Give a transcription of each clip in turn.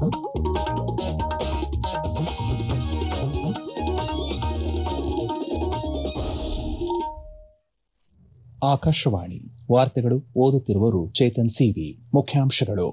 ಆಕಾಶವಾಣಿ ವಾರ್ತೆಗಳು ಓದುತ್ತಿರುವವರು ಚೇತನ್ ಸಿವಿ ಮುಖ್ಯಾಂಶಗಳು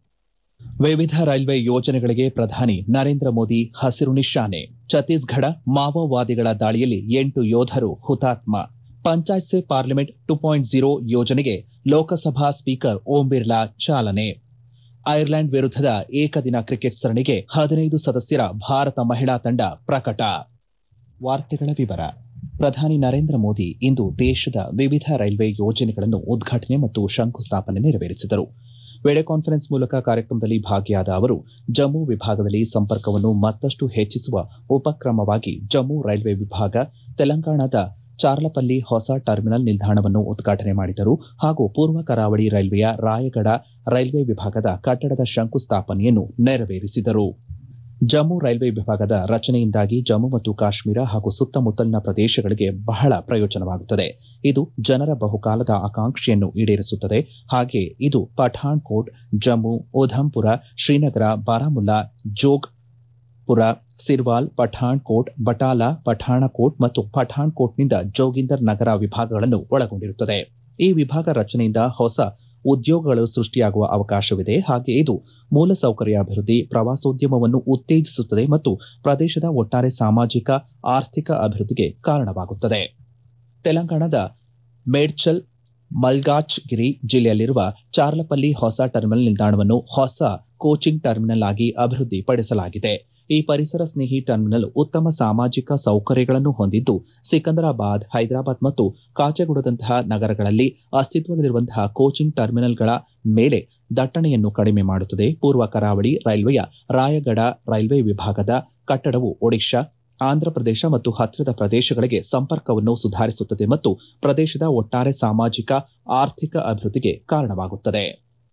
ವಿವಿಧ ರೈಲ್ವೆ ಯೋಜನೆಗಳಿಗೆ ಪ್ರಧಾನಿ ನರೇಂದ್ರ ಮೋದಿ ಹಸಿರು ನಿಶಾನೆ ಛತ್ತೀಸ್ಗಢ ಮಾವೋವಾದಿಗಳ ದಾಳಿಯಲ್ಲಿ ಎಂಟು ಯೋಧರು ಹುತಾತ್ಮ ಪಂಚಾಯತ್ ಸೆ ಪಾರ್ಲಿಮೆಂಟ್ ಟು ಪಾಯಿಂಟ್ ಝೀರೋ ಯೋಜನೆಗೆ ಲೋಕಸಭಾ ಸ್ಪೀಕರ್ ಓಂ ಬಿರ್ಲಾ ಚಾಲನೆ ಐರ್ಲೆಂಡ್ ವಿರುದ್ದದ ಏಕದಿನ ಕ್ರಿಕೆಟ್ ಸರಣಿಗೆ ಹದಿನೈದು ಸದಸ್ಯರ ಭಾರತ ಮಹಿಳಾ ತಂಡ ಪ್ರಕಟ ವಾರ್ತೆಗಳ ವಿವರ ಪ್ರಧಾನಿ ನರೇಂದ್ರ ಮೋದಿ ಇಂದು ದೇಶದ ವಿವಿಧ ರೈಲ್ವೆ ಯೋಜನೆಗಳನ್ನು ಉದ್ಘಾಟನೆ ಮತ್ತು ಶಂಕುಸ್ಥಾಪನೆ ನೆರವೇರಿಸಿದರು ವಿಡಿಯೋ ಕಾನ್ಫರೆನ್ಸ್ ಮೂಲಕ ಕಾರ್ಯಕ್ರಮದಲ್ಲಿ ಭಾಗಿಯಾದ ಅವರು ಜಮ್ಮು ವಿಭಾಗದಲ್ಲಿ ಸಂಪರ್ಕವನ್ನು ಮತ್ತಷ್ಟು ಹೆಚ್ಚಿಸುವ ಉಪಕ್ರಮವಾಗಿ ಜಮ್ಮು ರೈಲ್ವೆ ವಿಭಾಗ ತೆಲಂಗಾಣದ ಚಾರ್ಲಪಲ್ಲಿ ಹೊಸ ಟರ್ಮಿನಲ್ ನಿಲ್ದಾಣವನ್ನು ಉದ್ಘಾಟನೆ ಮಾಡಿದರು ಹಾಗೂ ಪೂರ್ವ ಕರಾವಳಿ ರೈಲ್ವೆಯ ರಾಯಗಢ ರೈಲ್ವೆ ವಿಭಾಗದ ಕಟ್ಟಡದ ಶಂಕುಸ್ಥಾಪನೆಯನ್ನು ನೆರವೇರಿಸಿದರು ಜಮ್ಮು ರೈಲ್ವೆ ವಿಭಾಗದ ರಚನೆಯಿಂದಾಗಿ ಜಮ್ಮು ಮತ್ತು ಕಾಶ್ಮೀರ ಹಾಗೂ ಸುತ್ತಮುತ್ತಲಿನ ಪ್ರದೇಶಗಳಿಗೆ ಬಹಳ ಪ್ರಯೋಜನವಾಗುತ್ತದೆ ಇದು ಜನರ ಬಹುಕಾಲದ ಆಕಾಂಕ್ಷೆಯನ್ನು ಈಡೇರಿಸುತ್ತದೆ ಹಾಗೆ ಇದು ಪಠಾಣ್ಕೋಟ್ ಜಮ್ಮು ಉಧಂಪುರ ಶ್ರೀನಗರ ಬಾರಾಮುಲ್ಲಾ ಜೋಗ್ಪುರ ಸಿರ್ವಾಲ್ ಪಠಾಣ್ಕೋಟ್ ಬಟಾಲಾ ಪಠಾಣಕೋಟ್ ಮತ್ತು ಪಠಾಣ್ಕೋಟ್ನಿಂದ ಜೋಗಿಂದರ್ ನಗರ ವಿಭಾಗಗಳನ್ನು ಒಳಗೊಂಡಿರುತ್ತದೆ ಈ ವಿಭಾಗ ರಚನೆಯಿಂದ ಹೊಸ ಉದ್ಯೋಗಗಳು ಸೃಷ್ಟಿಯಾಗುವ ಅವಕಾಶವಿದೆ ಹಾಗೆ ಇದು ಮೂಲಸೌಕರ್ಯ ಅಭಿವೃದ್ಧಿ ಪ್ರವಾಸೋದ್ಯಮವನ್ನು ಉತ್ತೇಜಿಸುತ್ತದೆ ಮತ್ತು ಪ್ರದೇಶದ ಒಟ್ಟಾರೆ ಸಾಮಾಜಿಕ ಆರ್ಥಿಕ ಅಭಿವೃದ್ಧಿಗೆ ಕಾರಣವಾಗುತ್ತದೆ ತೆಲಂಗಾಣದ ಮೇಡ್ಚಲ್ ಮಲ್ಗಾಚ್ಗಿರಿ ಜಿಲ್ಲೆಯಲ್ಲಿರುವ ಚಾರ್ಲಪಲ್ಲಿ ಹೊಸ ಟರ್ಮಿನಲ್ ನಿಲ್ದಾಣವನ್ನು ಹೊಸ ಕೋಚಿಂಗ್ ಟರ್ಮಿನಲ್ ಆಗಿ ಅಭಿವೃದ್ಧಿಪಡಿಸಲಾಗಿದೆ ಈ ಪರಿಸರ ಸ್ನೇಹಿ ಟರ್ಮಿನಲ್ ಉತ್ತಮ ಸಾಮಾಜಿಕ ಸೌಕರ್ಯಗಳನ್ನು ಹೊಂದಿದ್ದು ಸಿಕಂದರಾಬಾದ್ ಹೈದರಾಬಾದ್ ಮತ್ತು ಕಾಚೆಗುಡದಂತಹ ನಗರಗಳಲ್ಲಿ ಅಸ್ತಿತ್ವದಲ್ಲಿರುವಂತಹ ಕೋಚಿಂಗ್ ಟರ್ಮಿನಲ್ಗಳ ಮೇಲೆ ದಟ್ಟಣೆಯನ್ನು ಕಡಿಮೆ ಮಾಡುತ್ತದೆ ಪೂರ್ವ ಕರಾವಳಿ ರೈಲ್ವೆಯ ರಾಯಗಢ ರೈಲ್ವೆ ವಿಭಾಗದ ಕಟ್ಟಡವು ಒಡಿಶಾ ಆಂಧ್ರಪ್ರದೇಶ ಮತ್ತು ಹತ್ತಿರದ ಪ್ರದೇಶಗಳಿಗೆ ಸಂಪರ್ಕವನ್ನು ಸುಧಾರಿಸುತ್ತದೆ ಮತ್ತು ಪ್ರದೇಶದ ಒಟ್ಟಾರೆ ಸಾಮಾಜಿಕ ಆರ್ಥಿಕ ಅಭಿವೃದ್ಧಿಗೆ ಕಾರಣವಾಗುತ್ತದೆ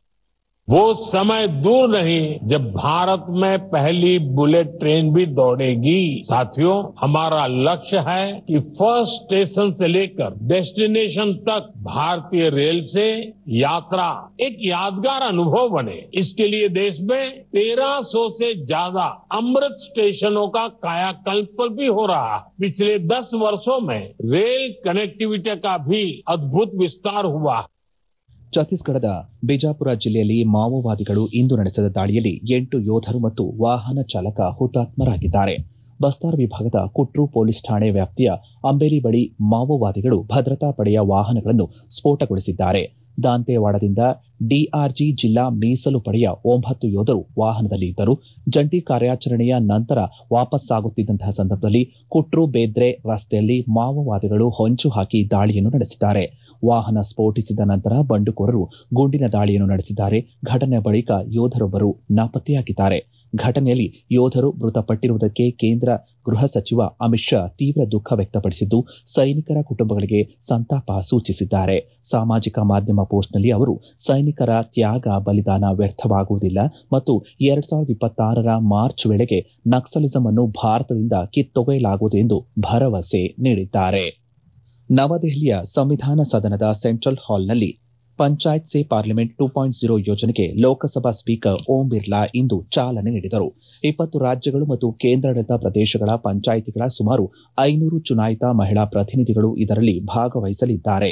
वो समय दूर नहीं जब भारत में पहली बुलेट ट्रेन भी दौड़ेगी साथियों हमारा लक्ष्य है कि फर्स्ट स्टेशन से लेकर डेस्टिनेशन तक भारतीय रेल से यात्रा एक यादगार अनुभव बने इसके लिए देश में 1300 से ज्यादा अमृत स्टेशनों का कायाकल्प भी हो रहा है पिछले 10 वर्षों में रेल कनेक्टिविटी का भी अद्भुत विस्तार हुआ है ಛತ್ತೀಸ್ಗಢದ ಬಿಜಾಪುರ ಜಿಲ್ಲೆಯಲ್ಲಿ ಮಾವೋವಾದಿಗಳು ಇಂದು ನಡೆಸಿದ ದಾಳಿಯಲ್ಲಿ ಎಂಟು ಯೋಧರು ಮತ್ತು ವಾಹನ ಚಾಲಕ ಹುತಾತ್ಮರಾಗಿದ್ದಾರೆ ಬಸ್ತಾರ್ ವಿಭಾಗದ ಕುಟ್ರು ಪೊಲೀಸ್ ಠಾಣೆ ವ್ಯಾಪ್ತಿಯ ಅಂಬೇಲಿ ಬಳಿ ಮಾವೋವಾದಿಗಳು ಭದ್ರತಾ ಪಡೆಯ ವಾಹನಗಳನ್ನು ಸ್ಫೋಟಗೊಳಿಸಿದ್ದಾರೆ ದಾಂತೇವಾಡದಿಂದ ಡಿಆರ್ಜಿ ಜಿಲ್ಲಾ ಮೀಸಲು ಪಡೆಯ ಒಂಬತ್ತು ಯೋಧರು ವಾಹನದಲ್ಲಿ ಇದ್ದರು ಜಂಟಿ ಕಾರ್ಯಾಚರಣೆಯ ನಂತರ ವಾಪಸ್ಸಾಗುತ್ತಿದ್ದಂತಹ ಸಂದರ್ಭದಲ್ಲಿ ಕುಟ್ರು ಬೇದ್ರೆ ರಸ್ತೆಯಲ್ಲಿ ಮಾವೋವಾದಿಗಳು ಹೊಂಚು ಹಾಕಿ ದಾಳಿಯನ್ನು ನಡೆಸಿದ್ದಾರೆ ವಾಹನ ಸ್ಫೋಟಿಸಿದ ನಂತರ ಬಂಡುಕೋರರು ಗುಂಡಿನ ದಾಳಿಯನ್ನು ನಡೆಸಿದ್ದಾರೆ ಘಟನೆ ಬಳಿಕ ಯೋಧರೊಬ್ಬರು ನಾಪತ್ತೆಯಾಗಿದ್ದಾರೆ ಘಟನೆಯಲ್ಲಿ ಯೋಧರು ಮೃತಪಟ್ಟಿರುವುದಕ್ಕೆ ಕೇಂದ್ರ ಗೃಹ ಸಚಿವ ಅಮಿತ್ ಶಾ ತೀವ್ರ ದುಃಖ ವ್ಯಕ್ತಪಡಿಸಿದ್ದು ಸೈನಿಕರ ಕುಟುಂಬಗಳಿಗೆ ಸಂತಾಪ ಸೂಚಿಸಿದ್ದಾರೆ ಸಾಮಾಜಿಕ ಮಾಧ್ಯಮ ಪೋಸ್ಟ್ನಲ್ಲಿ ಅವರು ಸೈನಿಕರ ತ್ಯಾಗ ಬಲಿದಾನ ವ್ಯರ್ಥವಾಗುವುದಿಲ್ಲ ಮತ್ತು ಎರಡ್ ಸಾವಿರದ ಇಪ್ಪತ್ತಾರರ ಮಾರ್ಚ್ ವೇಳೆಗೆ ನಕ್ಸಲಿಸಂ ಅನ್ನು ಭಾರತದಿಂದ ಕಿತ್ತೊಗೆಯಲಾಗುವುದು ಎಂದು ಭರವಸೆ ನೀಡಿದ್ದಾರೆ ನವದೆಹಲಿಯ ಸಂವಿಧಾನ ಸದನದ ಸೆಂಟ್ರಲ್ ಹಾಲ್ನಲ್ಲಿ ಪಂಚಾಯತ್ ಸೆ ಪಾರ್ಲಿಮೆಂಟ್ ಟು ಪಾಯಿಂಟ್ ಝೀರೋ ಯೋಜನೆಗೆ ಲೋಕಸಭಾ ಸ್ಪೀಕರ್ ಓಂ ಬಿರ್ಲಾ ಇಂದು ಚಾಲನೆ ನೀಡಿದರು ಇಪ್ಪತ್ತು ರಾಜ್ಯಗಳು ಮತ್ತು ಕೇಂದ್ರಾಡಳಿತ ಪ್ರದೇಶಗಳ ಪಂಚಾಯಿತಿಗಳ ಸುಮಾರು ಐನೂರು ಚುನಾಯಿತ ಮಹಿಳಾ ಪ್ರತಿನಿಧಿಗಳು ಇದರಲ್ಲಿ ಭಾಗವಹಿಸಲಿದ್ದಾರೆ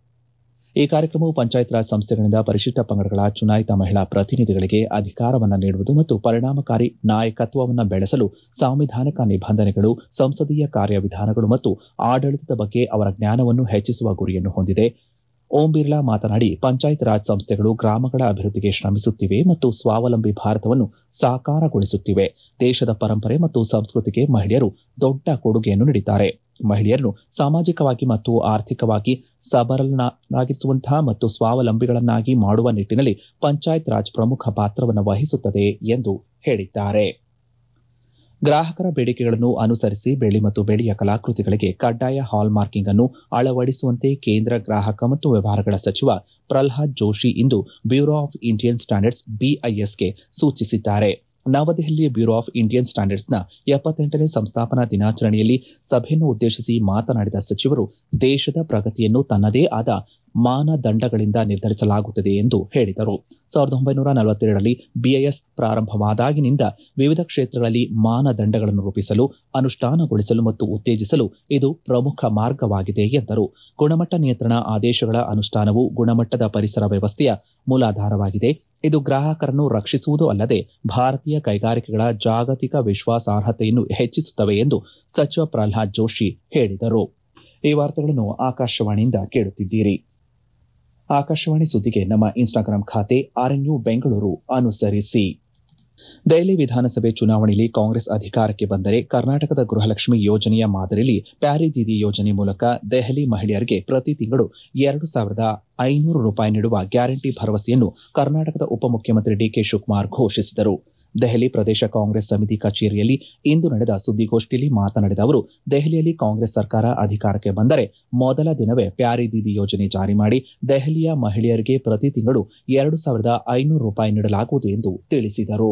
ಈ ಕಾರ್ಯಕ್ರಮವು ಪಂಚಾಯತ್ ರಾಜ್ ಸಂಸ್ಥೆಗಳಿಂದ ಪರಿಶಿಷ್ಟ ಪಂಗಡಗಳ ಚುನಾಯಿತ ಮಹಿಳಾ ಪ್ರತಿನಿಧಿಗಳಿಗೆ ಅಧಿಕಾರವನ್ನು ನೀಡುವುದು ಮತ್ತು ಪರಿಣಾಮಕಾರಿ ನಾಯಕತ್ವವನ್ನು ಬೆಳೆಸಲು ಸಾಂವಿಧಾನಿಕ ನಿಬಂಧನೆಗಳು ಸಂಸದೀಯ ಕಾರ್ಯವಿಧಾನಗಳು ಮತ್ತು ಆಡಳಿತದ ಬಗ್ಗೆ ಅವರ ಜ್ಞಾನವನ್ನು ಹೆಚ್ಚಿಸುವ ಗುರಿಯನ್ನು ಹೊಂದಿದೆ ಓಂ ಬಿರ್ಲಾ ಮಾತನಾಡಿ ಪಂಚಾಯತ್ ರಾಜ್ ಸಂಸ್ಥೆಗಳು ಗ್ರಾಮಗಳ ಅಭಿವೃದ್ಧಿಗೆ ಶ್ರಮಿಸುತ್ತಿವೆ ಮತ್ತು ಸ್ವಾವಲಂಬಿ ಭಾರತವನ್ನು ಸಾಕಾರಗೊಳಿಸುತ್ತಿವೆ ದೇಶದ ಪರಂಪರೆ ಮತ್ತು ಸಂಸ್ಕೃತಿಗೆ ಮಹಿಳೆಯರು ದೊಡ್ಡ ಕೊಡುಗೆಯನ್ನು ನೀಡಿದ್ದಾರೆ ಮಹಿಳೆಯರನ್ನು ಸಾಮಾಜಿಕವಾಗಿ ಮತ್ತು ಆರ್ಥಿಕವಾಗಿ ಸಬಲರಾಗಿಸುವಂತಹ ಮತ್ತು ಸ್ವಾವಲಂಬಿಗಳನ್ನಾಗಿ ಮಾಡುವ ನಿಟ್ಟಿನಲ್ಲಿ ಪಂಚಾಯತ್ ರಾಜ್ ಪ್ರಮುಖ ಪಾತ್ರವನ್ನು ವಹಿಸುತ್ತದೆ ಎಂದು ಹೇಳಿದ್ದಾರೆ ಗ್ರಾಹಕರ ಬೇಡಿಕೆಗಳನ್ನು ಅನುಸರಿಸಿ ಬೆಳ್ಳಿ ಮತ್ತು ಬೆಳ್ಳಿಯ ಕಲಾಕೃತಿಗಳಿಗೆ ಕಡ್ಡಾಯ ಹಾಲ್ ಮಾರ್ಕಿಂಗ್ ಅನ್ನು ಅಳವಡಿಸುವಂತೆ ಕೇಂದ್ರ ಗ್ರಾಹಕ ಮತ್ತು ವ್ಯವಹಾರಗಳ ಸಚಿವ ಪ್ರಲ್ಹಾದ್ ಜೋಶಿ ಇಂದು ಬ್ಯೂರೋ ಆಫ್ ಇಂಡಿಯನ್ ಸ್ಟ್ಯಾಂಡರ್ಡ್ಸ್ ಬಿಐಎಸ್ಗೆ ಸೂಚಿಸಿದ್ದಾರೆ ನವದೆಹಲಿಯ ಬ್ಯೂರೋ ಆಫ್ ಇಂಡಿಯನ್ ಸ್ಟ್ಯಾಂಡರ್ಡ್ಸ್ನ ಎಪ್ಪತ್ತೆಂಟನೇ ಸಂಸ್ಥಾಪನಾ ದಿನಾಚರಣೆಯಲ್ಲಿ ಸಭೆಯನ್ನು ಉದ್ದೇಶಿಸಿ ಮಾತನಾಡಿದ ಸಚಿವರು ದೇಶದ ಪ್ರಗತಿಯನ್ನು ತನ್ನದೇ ಆದ ಮಾನದಂಡಗಳಿಂದ ನಿರ್ಧರಿಸಲಾಗುತ್ತದೆ ಎಂದು ಹೇಳಿದರು ಸಾವಿರದ ಒಂಬೈನೂರ ನಲವತ್ತೆರಡರಲ್ಲಿ ಬಿಐಎಸ್ ಪ್ರಾರಂಭವಾದಾಗಿನಿಂದ ವಿವಿಧ ಕ್ಷೇತ್ರಗಳಲ್ಲಿ ಮಾನದಂಡಗಳನ್ನು ರೂಪಿಸಲು ಅನುಷ್ಠಾನಗೊಳಿಸಲು ಮತ್ತು ಉತ್ತೇಜಿಸಲು ಇದು ಪ್ರಮುಖ ಮಾರ್ಗವಾಗಿದೆ ಎಂದರು ಗುಣಮಟ್ಟ ನಿಯಂತ್ರಣ ಆದೇಶಗಳ ಅನುಷ್ಠಾನವು ಗುಣಮಟ್ಟದ ಪರಿಸರ ವ್ಯವಸ್ಥೆಯ ಮೂಲಾಧಾರವಾಗಿದೆ ಇದು ಗ್ರಾಹಕರನ್ನು ರಕ್ಷಿಸುವುದೂ ಅಲ್ಲದೆ ಭಾರತೀಯ ಕೈಗಾರಿಕೆಗಳ ಜಾಗತಿಕ ವಿಶ್ವಾಸಾರ್ಹತೆಯನ್ನು ಹೆಚ್ಚಿಸುತ್ತವೆ ಎಂದು ಸಚಿವ ಪ್ರಹ್ಲಾದ್ ಜೋಶಿ ಹೇಳಿದರು ಈ ವಾರ್ತೆಗಳನ್ನು ಆಕಾಶವಾಣಿಯಿಂದ ಕೇಳುತ್ತಿದ್ದೀರಿ ಆಕಾಶವಾಣಿ ಸುದ್ದಿಗೆ ನಮ್ಮ ಇನ್ಸ್ಟಾಗ್ರಾಂ ಖಾತೆ ಆರ್ಎನ್ಯು ಬೆಂಗಳೂರು ಅನುಸರಿಸಿ ದೆಹಲಿ ವಿಧಾನಸಭೆ ಚುನಾವಣೆಯಲ್ಲಿ ಕಾಂಗ್ರೆಸ್ ಅಧಿಕಾರಕ್ಕೆ ಬಂದರೆ ಕರ್ನಾಟಕದ ಗೃಹಲಕ್ಷ್ಮಿ ಯೋಜನೆಯ ಮಾದರಿಯಲ್ಲಿ ಪ್ಯಾರಿ ದೀದಿ ಯೋಜನೆ ಮೂಲಕ ದೆಹಲಿ ಮಹಿಳೆಯರಿಗೆ ಪ್ರತಿ ತಿಂಗಳು ಎರಡು ಸಾವಿರದ ಐನೂರು ರೂಪಾಯಿ ನೀಡುವ ಗ್ಯಾರಂಟಿ ಭರವಸೆಯನ್ನು ಕರ್ನಾಟಕದ ಉಪಮುಖ್ಯಮಂತ್ರಿ ಡಿಕೆ ಶಿವಕುಮಾರ್ ಘೋಷಿಸಿದರು ದೆಹಲಿ ಪ್ರದೇಶ ಕಾಂಗ್ರೆಸ್ ಸಮಿತಿ ಕಚೇರಿಯಲ್ಲಿ ಇಂದು ನಡೆದ ಸುದ್ದಿಗೋಷ್ಠಿಯಲ್ಲಿ ಮಾತನಾಡಿದ ಅವರು ದೆಹಲಿಯಲ್ಲಿ ಕಾಂಗ್ರೆಸ್ ಸರ್ಕಾರ ಅಧಿಕಾರಕ್ಕೆ ಬಂದರೆ ಮೊದಲ ದಿನವೇ ಪ್ಯಾರಿ ದೀದಿ ಯೋಜನೆ ಜಾರಿ ಮಾಡಿ ದೆಹಲಿಯ ಮಹಿಳೆಯರಿಗೆ ಪ್ರತಿ ತಿಂಗಳು ಎರಡು ಸಾವಿರದ ಐನೂರು ರೂಪಾಯಿ ನೀಡಲಾಗುವುದು ಎಂದು ತಿಳಿಸಿದರು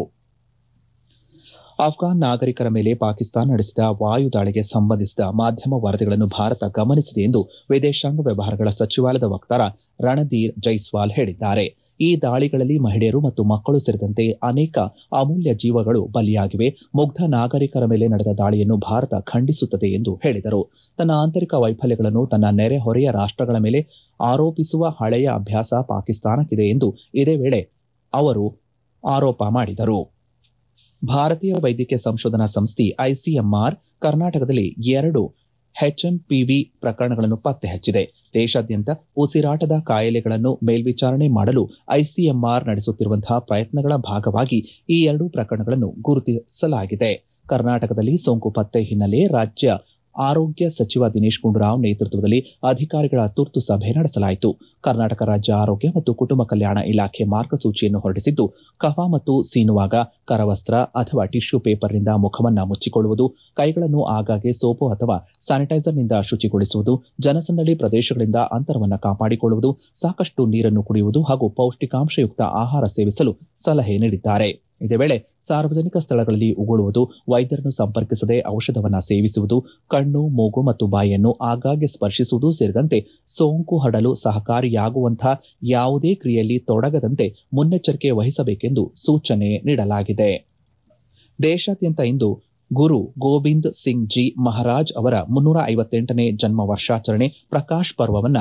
ಅಫ್ಘಾನ್ ನಾಗರಿಕರ ಮೇಲೆ ಪಾಕಿಸ್ತಾನ ನಡೆಸಿದ ವಾಯುದಾಳಿಗೆ ಸಂಬಂಧಿಸಿದ ಮಾಧ್ಯಮ ವರದಿಗಳನ್ನು ಭಾರತ ಗಮನಿಸಿದೆ ಎಂದು ವಿದೇಶಾಂಗ ವ್ಯವಹಾರಗಳ ಸಚಿವಾಲಯದ ವಕ್ತಾರ ರಣಧೀರ್ ಜೈಸ್ವಾಲ್ ಹೇಳಿದ್ದಾರೆ ಈ ದಾಳಿಗಳಲ್ಲಿ ಮಹಿಳೆಯರು ಮತ್ತು ಮಕ್ಕಳು ಸೇರಿದಂತೆ ಅನೇಕ ಅಮೂಲ್ಯ ಜೀವಗಳು ಬಲಿಯಾಗಿವೆ ಮುಗ್ಧ ನಾಗರಿಕರ ಮೇಲೆ ನಡೆದ ದಾಳಿಯನ್ನು ಭಾರತ ಖಂಡಿಸುತ್ತದೆ ಎಂದು ಹೇಳಿದರು ತನ್ನ ಆಂತರಿಕ ವೈಫಲ್ಯಗಳನ್ನು ತನ್ನ ನೆರೆಹೊರೆಯ ರಾಷ್ಟಗಳ ಮೇಲೆ ಆರೋಪಿಸುವ ಹಳೆಯ ಅಭ್ಯಾಸ ಪಾಕಿಸ್ತಾನಕ್ಕಿದೆ ಎಂದು ಇದೇ ವೇಳೆ ಅವರು ಆರೋಪ ಮಾಡಿದರು ಭಾರತೀಯ ವೈದ್ಯಕೀಯ ಸಂಶೋಧನಾ ಸಂಸ್ಥೆ ಐಸಿಎಂಆರ್ ಕರ್ನಾಟಕದಲ್ಲಿ ಎರಡು ಎಚ್ಎಂಪಿವಿ ಪ್ರಕರಣಗಳನ್ನು ಪತ್ತೆ ಹಚ್ಚಿದೆ ದೇಶಾದ್ಯಂತ ಉಸಿರಾಟದ ಕಾಯಿಲೆಗಳನ್ನು ಮೇಲ್ವಿಚಾರಣೆ ಮಾಡಲು ಐಸಿಎಂಆರ್ ನಡೆಸುತ್ತಿರುವಂತಹ ಪ್ರಯತ್ನಗಳ ಭಾಗವಾಗಿ ಈ ಎರಡೂ ಪ್ರಕರಣಗಳನ್ನು ಗುರುತಿಸಲಾಗಿದೆ ಕರ್ನಾಟಕದಲ್ಲಿ ಸೋಂಕು ಪತ್ತೆ ಹಿನ್ನೆಲೆ ರಾಜ್ಯ ಆರೋಗ್ಯ ಸಚಿವ ದಿನೇಶ್ ಗುಂಡೂರಾವ್ ನೇತೃತ್ವದಲ್ಲಿ ಅಧಿಕಾರಿಗಳ ತುರ್ತು ಸಭೆ ನಡೆಸಲಾಯಿತು ಕರ್ನಾಟಕ ರಾಜ್ಯ ಆರೋಗ್ಯ ಮತ್ತು ಕುಟುಂಬ ಕಲ್ಯಾಣ ಇಲಾಖೆ ಮಾರ್ಗಸೂಚಿಯನ್ನು ಹೊರಡಿಸಿದ್ದು ಕಫ ಮತ್ತು ಸೀನುವಾಗ ಕರವಸ್ತ್ರ ಅಥವಾ ಟಿಶ್ಯೂ ಪೇಪರ್ನಿಂದ ಮುಖವನ್ನ ಮುಚ್ಚಿಕೊಳ್ಳುವುದು ಕೈಗಳನ್ನು ಆಗಾಗ್ಗೆ ಸೋಪು ಅಥವಾ ಸ್ಯಾನಿಟೈಸರ್ನಿಂದ ಶುಚಿಗೊಳಿಸುವುದು ಜನಸಂದಣಿ ಪ್ರದೇಶಗಳಿಂದ ಅಂತರವನ್ನು ಕಾಪಾಡಿಕೊಳ್ಳುವುದು ಸಾಕಷ್ಟು ನೀರನ್ನು ಕುಡಿಯುವುದು ಹಾಗೂ ಪೌಷ್ಟಿಕಾಂಶಯುಕ್ತ ಆಹಾರ ಸೇವಿಸಲು ಸಲಹೆ ನೀಡಿದ್ದಾರೆ ಇದೇ ವೇಳೆ ಸಾರ್ವಜನಿಕ ಸ್ಥಳಗಳಲ್ಲಿ ಉಗುಳುವುದು ವೈದ್ಯರನ್ನು ಸಂಪರ್ಕಿಸದೆ ಔಷಧವನ್ನ ಸೇವಿಸುವುದು ಕಣ್ಣು ಮೂಗು ಮತ್ತು ಬಾಯಿಯನ್ನು ಆಗಾಗ್ಗೆ ಸ್ಪರ್ಶಿಸುವುದು ಸೇರಿದಂತೆ ಸೋಂಕು ಹರಡಲು ಸಹಕಾರಿಯಾಗುವಂತಹ ಯಾವುದೇ ಕ್ರಿಯೆಯಲ್ಲಿ ತೊಡಗದಂತೆ ಮುನ್ನೆಚ್ಚರಿಕೆ ವಹಿಸಬೇಕೆಂದು ಸೂಚನೆ ನೀಡಲಾಗಿದೆ ದೇಶಾದ್ಯಂತ ಇಂದು ಗುರು ಗೋವಿಂದ್ ಸಿಂಗ್ ಜಿ ಮಹಾರಾಜ್ ಅವರ ಮುನ್ನೂರ ಐವತ್ತೆಂಟನೇ ಜನ್ಮ ವರ್ಷಾಚರಣೆ ಪ್ರಕಾಶ್ ಪರ್ವವನ್ನ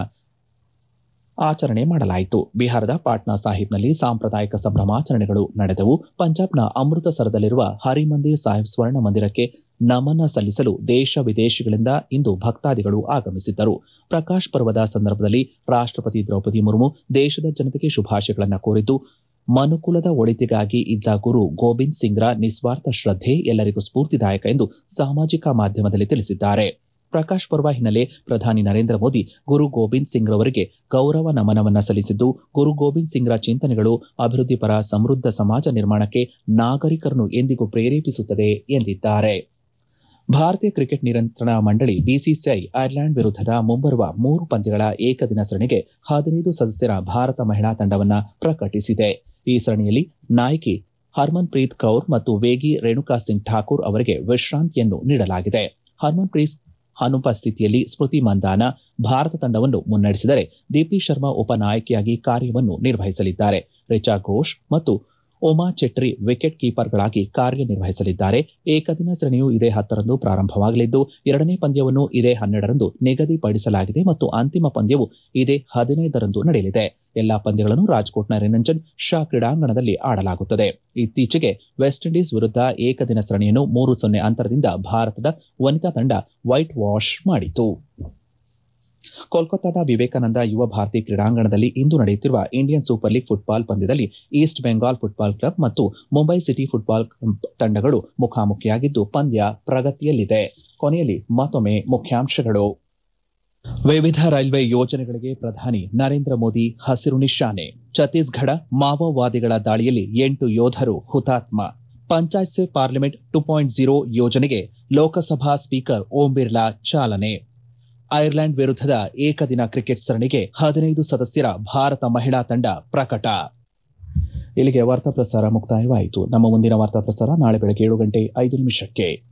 ಆಚರಣೆ ಮಾಡಲಾಯಿತು ಬಿಹಾರದ ಪಾಟ್ನಾ ಸಾಹಿಬ್ನಲ್ಲಿ ಸಾಂಪ್ರದಾಯಿಕ ಸಂಭ್ರಮಾಚರಣೆಗಳು ನಡೆದವು ಪಂಜಾಬ್ನ ಅಮೃತಸರದಲ್ಲಿರುವ ಹರಿಮಂದಿರ್ ಸಾಹಿಬ್ ಸ್ವರ್ಣ ಮಂದಿರಕ್ಕೆ ನಮನ ಸಲ್ಲಿಸಲು ದೇಶ ವಿದೇಶಗಳಿಂದ ಇಂದು ಭಕ್ತಾದಿಗಳು ಆಗಮಿಸಿದ್ದರು ಪ್ರಕಾಶ್ ಪರ್ವದ ಸಂದರ್ಭದಲ್ಲಿ ರಾಷ್ಟಪತಿ ದ್ರೌಪದಿ ಮುರ್ಮು ದೇಶದ ಜನತೆಗೆ ಶುಭಾಶಯಗಳನ್ನು ಕೋರಿದ್ದು ಮನುಕುಲದ ಒಳಿತಿಗಾಗಿ ಇದ್ದ ಗುರು ಗೋವಿಂದ್ ಸಿಂಗ್ರ ನಿಸ್ವಾರ್ಥ ಶ್ರದ್ಧೆ ಎಲ್ಲರಿಗೂ ಸ್ಫೂರ್ತಿದಾಯಕ ಎಂದು ಸಾಮಾಜಿಕ ಮಾಧ್ಯಮದಲ್ಲಿ ತಿಳಿಸಿದ್ದಾರೆ ಪ್ರಕಾಶ್ ಪರ್ವ ಹಿನ್ನೆಲೆ ಪ್ರಧಾನಿ ನರೇಂದ್ರ ಮೋದಿ ಗುರು ಗೋವಿಂದ್ ಸಿಂಗ್ ರವರಿಗೆ ಗೌರವ ನಮನವನ್ನ ಸಲ್ಲಿಸಿದ್ದು ಗುರು ಗೋವಿಂದ್ ಸಿಂಗ್ರ ಚಿಂತನೆಗಳು ಅಭಿವೃದ್ಧಿಪರ ಸಮೃದ್ಧ ಸಮಾಜ ನಿರ್ಮಾಣಕ್ಕೆ ನಾಗರಿಕರನ್ನು ಎಂದಿಗೂ ಪ್ರೇರೇಪಿಸುತ್ತದೆ ಎಂದಿದ್ದಾರೆ ಭಾರತೀಯ ಕ್ರಿಕೆಟ್ ನಿಯಂತ್ರಣ ಮಂಡಳಿ ಬಿಸಿಸಿಐ ಐರ್ಲೆಂಡ್ ವಿರುದ್ಧದ ಮುಂಬರುವ ಮೂರು ಪಂದ್ಯಗಳ ಏಕದಿನ ಸರಣಿಗೆ ಹದಿನೈದು ಸದಸ್ಯರ ಭಾರತ ಮಹಿಳಾ ತಂಡವನ್ನು ಪ್ರಕಟಿಸಿದೆ ಈ ಸರಣಿಯಲ್ಲಿ ನಾಯಕಿ ಹರ್ಮನ್ ಪ್ರೀತ್ ಕೌರ್ ಮತ್ತು ವೇಗಿ ರೇಣುಕಾ ಸಿಂಗ್ ಠಾಕೂರ್ ಅವರಿಗೆ ವಿಶ್ರಾಂತಿಯನ್ನು ನೀಡಲಾಗಿದೆ ಹರ್ಮನ್ ಪ್ರೀತ್ ಅನುಪಸ್ಥಿತಿಯಲ್ಲಿ ಸ್ಮೃತಿ ಮಂದಾನ ಭಾರತ ತಂಡವನ್ನು ಮುನ್ನಡೆಸಿದರೆ ದೀಪ್ತಿ ಶರ್ಮಾ ಉಪನಾಯಕಿಯಾಗಿ ಕಾರ್ಯವನ್ನು ನಿರ್ವಹಿಸಲಿದ್ದಾರೆ ರಿಚಾ ಘೋಷ್ ಮತ್ತು ಒಮಾ ಚೆಟ್ರಿ ವಿಕೆಟ್ ಕೀಪರ್ಗಳಾಗಿ ಕಾರ್ಯನಿರ್ವಹಿಸಲಿದ್ದಾರೆ ಏಕದಿನ ಸರಣಿಯು ಇದೇ ಹತ್ತರಂದು ಪ್ರಾರಂಭವಾಗಲಿದ್ದು ಎರಡನೇ ಪಂದ್ಯವನ್ನು ಇದೇ ಹನ್ನೆರಡರಂದು ನಿಗದಿಪಡಿಸಲಾಗಿದೆ ಮತ್ತು ಅಂತಿಮ ಪಂದ್ಯವು ಇದೇ ಹದಿನೈದರಂದು ನಡೆಯಲಿದೆ ಎಲ್ಲಾ ಪಂದ್ಯಗಳನ್ನು ರಾಜ್ಕೋಟ್ನ ರಿನಂಜನ್ ಶಾ ಕ್ರೀಡಾಂಗಣದಲ್ಲಿ ಆಡಲಾಗುತ್ತದೆ ಇತ್ತೀಚೆಗೆ ವೆಸ್ಟ್ ಇಂಡೀಸ್ ವಿರುದ್ಧ ಏಕದಿನ ಸರಣಿಯನ್ನು ಮೂರು ಸೊನ್ನೆ ಅಂತರದಿಂದ ಭಾರತದ ವನಿತಾ ತಂಡ ವೈಟ್ ವಾಶ್ ಮಾಡಿತು ಕೋಲ್ಕತ್ತಾದ ವಿವೇಕಾನಂದ ಯುವ ಭಾರತಿ ಕ್ರೀಡಾಂಗಣದಲ್ಲಿ ಇಂದು ನಡೆಯುತ್ತಿರುವ ಇಂಡಿಯನ್ ಸೂಪರ್ ಲೀಗ್ ಫುಟ್ಬಾಲ್ ಪಂದ್ಯದಲ್ಲಿ ಈಸ್ಟ್ ಬೆಂಗಾಲ್ ಫುಟ್ಬಾಲ್ ಕ್ಲಬ್ ಮತ್ತು ಮುಂಬೈ ಸಿಟಿ ಫುಟ್ಬಾಲ್ ತಂಡಗಳು ಮುಖಾಮುಖಿಯಾಗಿದ್ದು ಪಂದ್ಯ ಪ್ರಗತಿಯಲ್ಲಿದೆ ಕೊನೆಯಲ್ಲಿ ಮತ್ತೊಮ್ಮೆ ಮುಖ್ಯಾಂಶಗಳು ವಿವಿಧ ರೈಲ್ವೆ ಯೋಜನೆಗಳಿಗೆ ಪ್ರಧಾನಿ ನರೇಂದ್ರ ಮೋದಿ ಹಸಿರು ನಿಶಾನೆ ಛತ್ತೀಸ್ಗಢ ಮಾವೋವಾದಿಗಳ ದಾಳಿಯಲ್ಲಿ ಎಂಟು ಯೋಧರು ಹುತಾತ್ಮ ಪಂಚಾಯತ್ ಸೆ ಪಾರ್ಲಿಮೆಂಟ್ ಟು ಪಾಯಿಂಟ್ ಜೀರೋ ಯೋಜನೆಗೆ ಲೋಕಸಭಾ ಸ್ಪೀಕರ್ ಓಂ ಬಿರ್ಲಾ ಚಾಲನೆ ಐರ್ಲೆಂಡ್ ವಿರುದ್ಧದ ಏಕದಿನ ಕ್ರಿಕೆಟ್ ಸರಣಿಗೆ ಹದಿನೈದು ಸದಸ್ಯರ ಭಾರತ ಮಹಿಳಾ ತಂಡ ಪ್ರಕಟ ಇಲ್ಲಿಗೆ ವಾರ್ತಾ ಪ್ರಸಾರ ಮುಕ್ತಾಯವಾಯಿತು ನಮ್ಮ ಮುಂದಿನ ವಾರ್ತಾ ಪ್ರಸಾರ ನಾಳೆ ಬೆಳಗ್ಗೆ ಏಳು ಗಂಟೆ ಐದು ನಿಮಿಷಕ್ಕೆ